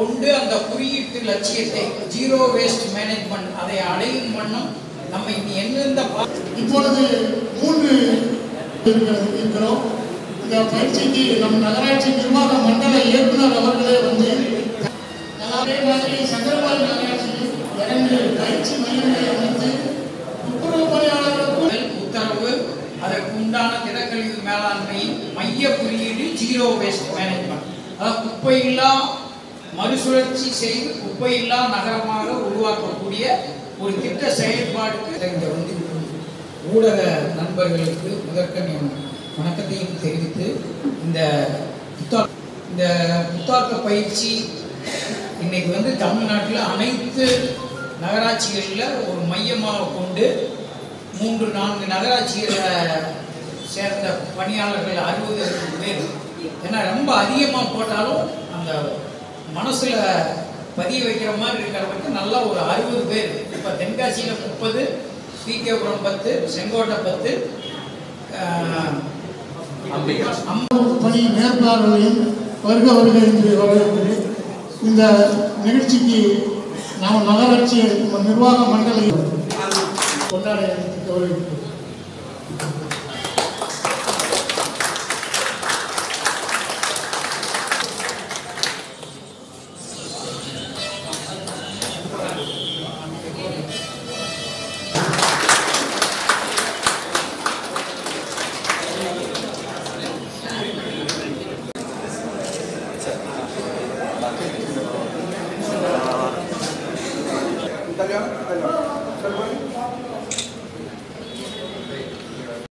கொண்டு அந்த குறியீட்டு லட்சியத்தை ஜீரோ வேஸ்ட் மேனேஜ்மெண்ட் அதை அடையும் வண்ணம் நம்ம இனி எந்தெந்த பா- இப்பொழுது மூன்று இருக்கிறது இருக்கிறோம் இந்த பயிற்சிக்கு நம் நகராட்சி நிர்வாக மண்டல இயக்குனர் அவர்களே வந்து அதே மாதிரி சங்கரபால் நகராட்சியில் இரண்டு பயிற்சி மையங்களை அமைத்து துப்புரவு பணியாளர்களுக்கும் முதல் உத்தரவு அதற்கு உண்டான திடக்கழிவு மேலாண்மையின் மைய குறியீடு ஜீரோ வேஸ்ட் மேனேஜ்மெண்ட் அதாவது குப்பையில்லா மறுசுழற்சி செய்து குப்பையில்லா நகரமாக உருவாக்கக்கூடிய ஒரு திட்ட செயல்பாடுக்கு இங்க வந்து ஊடக நண்பர்களுக்கு முதற்கண் என் வணக்கத்தையும் தெரிவித்து இந்த புத்தா இந்த புத்தாக்க பயிற்சி இன்னைக்கு வந்து தமிழ்நாட்டில் அனைத்து நகராட்சிகளில் ஒரு மையமாக கொண்டு மூன்று நான்கு நகராட்சிகளை சேர்ந்த பணியாளர்கள் அறுபது பேர் ஏன்னா ரொம்ப அதிகமாக போட்டாலும் அந்த மனசில் பதிய வைக்கிற மாதிரி இருக்கிறவங்க நல்லா ஒரு அறுபது பேர் இப்போ தென்காசியில் முப்பது பிகேபுரம் பத்து செங்கோட்டை பத்து ஆஹ், அம் பணி மேற்பார்வையும் வருக வருக என்று வரவேற்கிறேன் இந்த நிகழ்ச்சிக்கு நாம் நகராட்சி நிர்வாக மண்டல கொண்டாட கௌரவிக்கிறோம்